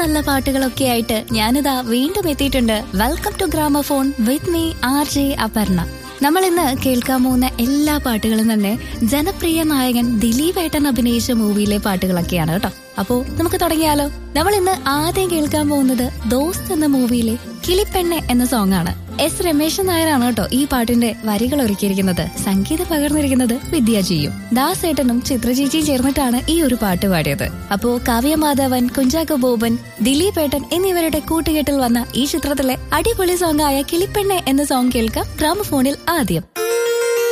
നല്ല പാട്ടുകളൊക്കെ ആയിട്ട് ഞാനിതാ വീണ്ടും എത്തിയിട്ടുണ്ട് welcome to gramophone with me R J Aparna നമ്മൾ ഇന്ന് കേൾക്കാൻ പോകുന്ന എല്ലാ പാട്ടുകളും തന്നെ ജനപ്രിയ നായകൻ ദിലീപ് ഏട്ടൻ അഭിനയിച്ച മൂവിയിലെ പാട്ടുകളൊക്കെയാണ് കേട്ടോ അപ്പോ നമുക്ക് തുടങ്ങിയാലോ നമ്മൾ ഇന്ന് ആദ്യം കേൾക്കാൻ പോകുന്നത് ദോസ്ത് എന്ന മൂവിയിലെ കിളിപ്പെണ്ണെ എന്ന സോങ് ആണ് എസ് രമേശൻ നായരാണ് കേട്ടോ ഈ പാട്ടിന്റെ വരികൾ ഒരുക്കിയിരിക്കുന്നത് സംഗീതം പകർന്നിരിക്കുന്നത് വിദ്യാജിയും ദാസേട്ടനും ചിത്രചേച്ചിയും ചേർന്നിട്ടാണ് ഈ ഒരു പാട്ട് പാടിയത് അപ്പോ കാവ്യ മാധവൻ കുഞ്ചാക്കോ ബോബൻ ദിലീപ് ഏട്ടൻ എന്നിവരുടെ കൂട്ടുകെട്ടിൽ വന്ന ഈ ചിത്രത്തിലെ അടിപൊളി സോങ് ആയ കിളിപ്പെണ്ണെ എന്ന സോങ് കേൾക്കാം ഗ്രാമഫോണിൽ ആദ്യം